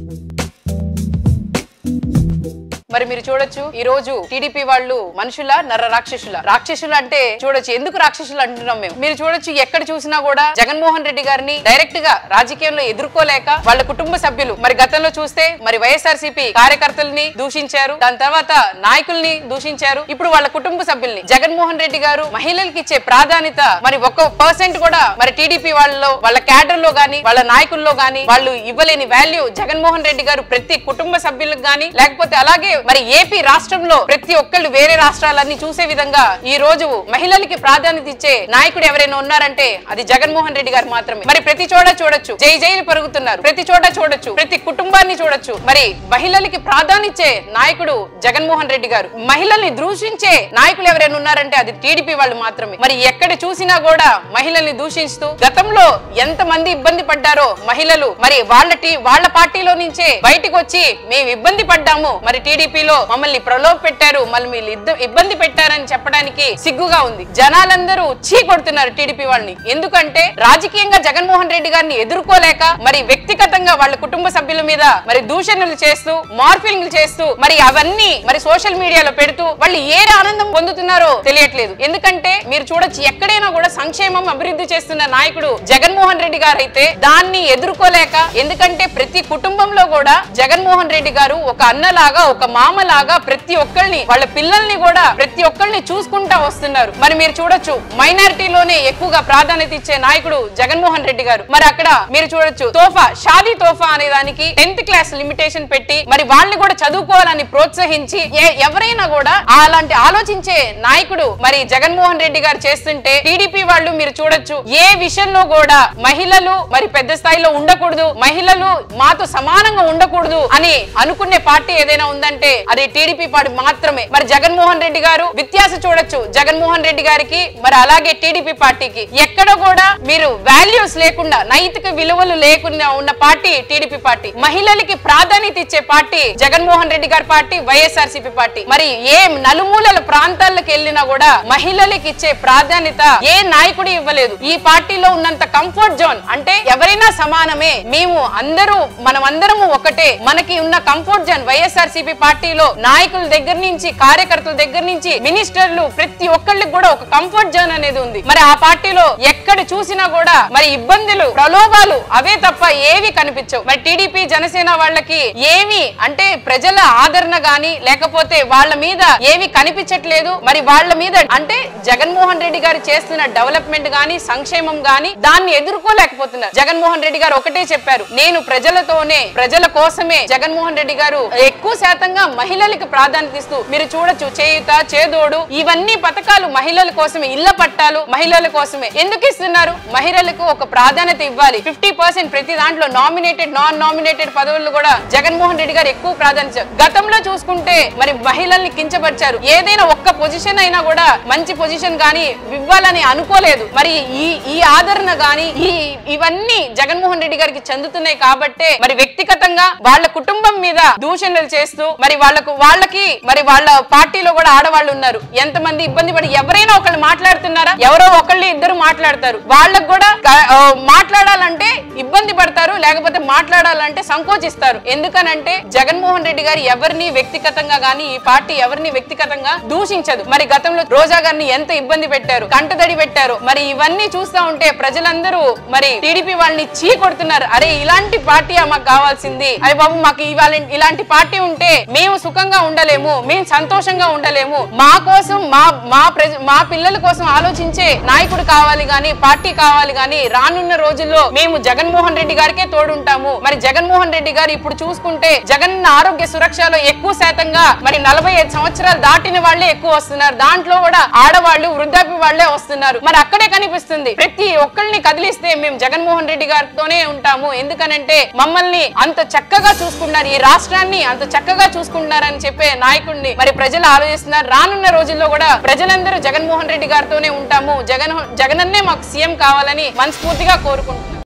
మరి మీరు చూడొచ్చు ఈ రోజు టీడీపీ వాళ్ళు మనుషుల నర రాక్షసుల రాక్షసులు అంటే చూడొచ్చు ఎందుకు రాక్షసులు అంటున్నాం మేము మీరు చూడొచ్చు ఎక్కడ చూసినా కూడా జగన్మోహన్ రెడ్డి గారిని డైరెక్ట్ గా రాజకీయంలో ఎదుర్కోలేక వాళ్ళ కుటుంబ సభ్యులు మరి గతంలో చూస్తే మరి వైఎస్ఆర్సీపీ కార్యకర్తల్ని దూషించారు దాని తర్వాత నాయకుల్ని దూషించారు ఇప్పుడు వాళ్ళ కుటుంబ సభ్యుల్ని జగన్మోహన్ రెడ్డి గారు మహిళలకి ఇచ్చే ప్రాధాన్యత మరి ఒక్క పర్సెంట్ కూడా మరి టీడీపీ వాళ్ళలో వాళ్ళ క్యాడర్ లో గానీ వాళ్ళ నాయకుల్లో గానీ వాళ్ళు ఇవ్వలేని వాల్యూ జగన్మోహన్ రెడ్డి గారు ప్రతి కుటుంబ సభ్యులకు గానీ లేకపోతే అలాగే మరి ఏపీ రాష్ట్రంలో ప్రతి ఒక్కళ్ళు వేరే రాష్ట్రాలన్నీ చూసే విధంగా ఈ రోజు మహిళలకి ప్రాధాన్యత ఇచ్చే నాయకుడు ఎవరైనా ఉన్నారంటే అది జగన్మోహన్ రెడ్డి గారు మాత్రమే మరి ప్రతి చోట చూడొచ్చు జై జైలు పరుగుతున్నారు ప్రతి చోట చూడొచ్చు ప్రతి కుటుంబాన్ని చూడొచ్చు మరి మహిళలకి ప్రాధాన్యత ఇచ్చే నాయకుడు జగన్మోహన్ రెడ్డి గారు మహిళల్ని దూషించే నాయకులు ఎవరైనా ఉన్నారంటే అది టీడీపీ వాళ్ళు మాత్రమే మరి ఎక్కడ చూసినా కూడా మహిళల్ని దూషిస్తూ గతంలో ఎంత మంది ఇబ్బంది పడ్డారో మహిళలు మరి వాళ్ళ టీ వాళ్ళ పార్టీలో నుంచే బయటకు వచ్చి మేము ఇబ్బంది పడ్డాము మరి టీడీపీలో మమ్మల్ని ప్రలోభ పెట్టారు మళ్ళీ మీరు ఇద్ద- ఇబ్బంది పెట్టారని చెప్పడానికి సిగ్గుగా ఉంది జనాలందరూ చీ కొడుతున్నారు టీడీపీ వాళ్ళని ఎందుకంటే రాజకీయంగా జగన్మోహన్ రెడ్డి గారిని ఎదుర్కోలేక మరి వ్యక్తిగతంగా వాళ్ళ కుటుంబ సభ్యుల మీద మరి దూషణలు చేస్తూ మార్ఫింగ్లు చేస్తూ మరి అవన్నీ మరి సోషల్ మీడియాలో పెడుతూ వాళ్ళు ఏ ఆనందం పొందుతున్నారో తెలియట్లేదు ఎందుకంటే మీరు చూడొచ్చు ఎక్కడైనా కూడా సంక్షేమం అభివృద్ధి చేస్తున్న నాయకుడు జగన్మోహన్ రెడ్డి గారు అయితే దాన్ని ఎదుర్కోలేక ఎందుకంటే ప్రతి కుటుంబంలో కూడా జగన్మోహన్ రెడ్డి గారు ఒక అన్నలాగా ఒక మామలాగా ప్రతి ఒక్కరిని వాళ్ళ పిల్లల్ని కూడా ప్రతి ఒక్కరిని చూసుకుంటా వస్తున్నారు మరి మీరు చూడొచ్చు మైనారిటీలోనే ఎక్కువగా ప్రాధాన్యత ఇచ్చే నాయకుడు జగన్మోహన్ రెడ్డి గారు మరి అక్కడ మీరు చూడొచ్చు తోఫా షాదీ తోఫా అనే దానికి టెన్త్ క్లాస్ లిమిటేషన్ పెట్టి మరి వాళ్ళని కూడా చదువుకోవాలని ప్రోత్సహించి ఏ- ఎవరైనా కూడా అలాంటి ఆలోచించే నాయకుడు మరి జగన్మోహన్ రెడ్డి గారు చేస్తుంటే టీడీపీ వాళ్ళు మీరు చూడొచ్చు ఏ విషయంలో కూడా మహిళలు మరి పెద్ద స్థాయిలో ఉండకూడదు మహిళలు మాతో సమానంగా ఉండకూడదు అని అనుకునే పార్టీ ఏదైనా ఉందంటే అది టీడీపీ పార్టీ మాత్రమే మరి జగన్మోహన్ రెడ్డి గారు వ్యత్యాస చూడొచ్చు జగన్మోహన్ రెడ్డి గారికి మరి అలాగే టీడీపీ పార్టీకి ఎక్కడ కూడా మీరు వాల్యూస్ లేకుండా నైతిక విలువలు లేకుండా ఉన్న పార్టీ టీడీపీ పార్టీ మహిళలకి ప్రాధాన్యత ఇచ్చే పార్టీ జగన్మోహన్ రెడ్డి గారి పార్టీ వైఎస్ఆర్సీపీ పార్టీ మరి ఏ నలుమూలల ప్రాంతాలకు వెళ్ళినా కూడా మహిళలకి ఇచ్చే ప్రాధాన్యత ఏ నాయకుడు ఇవ్వలేదు ఈ పార్టీలో ఉన్నంత కంఫర్ట్ జోన్ అంటే ఎవరైనా సమానమే మేము అందరూ మనం అందరము ఒకటే మనకి ఉన్న కంఫర్ట్ జోన్ వైఎస్ఆర్సీపీ పార్టీలో నాయకుల దగ్గర నుంచి కార్యకర్తల దగ్గర నుంచి మినిస్టర్లు ప్రతి ఒక్కళ్ళకి కూడా ఒక కంఫర్ట్ జోన్ అనేది ఉంది మరి ఆ పార్టీలో ఎక్కడ చూసినా కూడా మరి ఇబ్బందులు ప్రలోభాలు అవే తప్ప ఏవి కనిపించవు మరి టీడీపీ జనసేన వాళ్ళకి ఏమి అంటే ప్రజల ఆదరణ గాని లేకపోతే వాళ్ళ మీద ఏవి కనిపించట్లేదు మరి వాళ్ళ మీద అంటే జగన్మోహన్ రెడ్డి గారు చేస్తున్న డెవలప్మెంట్ గాని సంక్షేమం గాని దాన్ని ఎదుర్కోలేకపోతున్నారు జగన్మోహన్ రెడ్డి గారు ఒకటే చెప్పారు నేను ప్రజలతోనే ప్రజల కోసమే జగన్మోహన్ రెడ్డి గారు ఎక్కువ శాతంగా మహిళలకు ప్రాధాన్యత ఇస్తూ మీరు చూడొచ్చు చేయుత చేదోడు ఇవన్నీ పథకాలు మహిళల కోసమే ఇళ్ల పట్టాలు మహిళల కోసమే ఎందుకు ఇస్తున్నారు మహిళలకు ఒక ప్రాధాన్యత ఇవ్వాలి ఫిఫ్టీ పర్సెంట్ ప్రతి దాంట్లో నామినేటెడ్ నాన్ నామినేటెడ్ పదవులు కూడా జగన్మోహన్ రెడ్డి గారు ఎక్కువ ప్రాధాన్యత ఇచ్చారు. గతంలో చూసుకుంటే మరి మహిళల్ని కించపరిచారు ఏదైనా ఒక్క పొజిషన్ అయినా కూడా మంచి పొజిషన్ గాని ఇవ్వాలని అనుకోలేదు మరి ఈ ఈ ఆదరణ గాని ఈ ఇవన్నీ జగన్మోహన్ రెడ్డి గారికి చెందుతున్నాయి కాబట్టే మరి వ్యక్తిగతంగా వాళ్ళ కుటుంబం మీద దూషణలు చేస్తూ మరి వాళ్ళకు వాళ్ళకి మరి వాళ్ళ పార్టీలో కూడా ఆడవాళ్ళు ఉన్నారు ఎంతమంది ఇబ్బంది పడి ఎవరైనా ఒకళ్ళు మాట్లాడుతున్నారా ఎవరో ఒకళ్ళు ఇద్దరు మాట్లాడతారు వాళ్ళకు కూడా క- ఆ, మాట్లాడాలంటే ఇబ్బంది పడతారు లేకపోతే మాట్లాడాలంటే సంకోచిస్తారు ఎందుకనంటే జగన్మోహన్ రెడ్డి గారు ఎవరిని వ్యక్తిగతంగా గాని ఈ పార్టీ ఎవరిని వ్యక్తిగతంగా దూషించదు మరి గతంలో రోజా గారిని ఎంత ఇబ్బంది పెట్టారు కంటదడి పెట్టారు మరి ఇవన్నీ చూస్తా ఉంటే ప్రజలందరూ మరి టీడీపీ వాళ్ళని చీ కొడుతున్నారు అరే ఇలాంటి పార్టీ మాకు కావాల్సింది అరే బాబు మాకు ఇవాళ ఇలాంటి పార్టీ ఉంటే మేము సుఖంగా ఉండలేము మేము సంతోషంగా ఉండలేము మా కోసం మా మా ప్రజ మా పిల్లల కోసం ఆలోచించే నాయకుడు కావాలి గాని పార్టీ కావాలి గాని రానున్న రోజుల్లో మేము జగన్మోహన్ రెడ్డి గారికే తోడుంటాము మరి జగన్మోహన్ రెడ్డి గారు ఇప్పుడు చూసుకుంటే జగన్ ఆరోగ్య సురక్షలో ఎక్కువ శాతంగా మరి నలభై ఐదు సంవత్సరాలు దాటిన వాళ్ళే ఎక్కువ వస్తున్నారు దాంట్లో కూడా ఆడవాళ్ళు వృద్ధాప్య వాళ్ళే వస్తున్నారు మరి అక్కడే కనిపిస్తుంది ప్రతి ఒక్కరిని కదిలిస్తే మేము జగన్మోహన్ రెడ్డి గారితోనే ఉంటాము ఎందుకనంటే మమ్మల్ని అంత చక్కగా చూసుకుంటున్నారు ఈ రాష్ట్రాన్ని అంత చక్కగా చూసుకుంటున్నారని చెప్పే నాయకుడిని మరి ప్రజలు ఆలోచిస్తున్నారు రానున్న రోజుల్లో కూడా ప్రజలందరూ జగన్మోహన్ రెడ్డి గారితోనే ఉంటాము జగన్ జగనన్నే మాకు సీఎం కావాలని మనస్ఫూర్తిగా కోరుకుంటున్నారు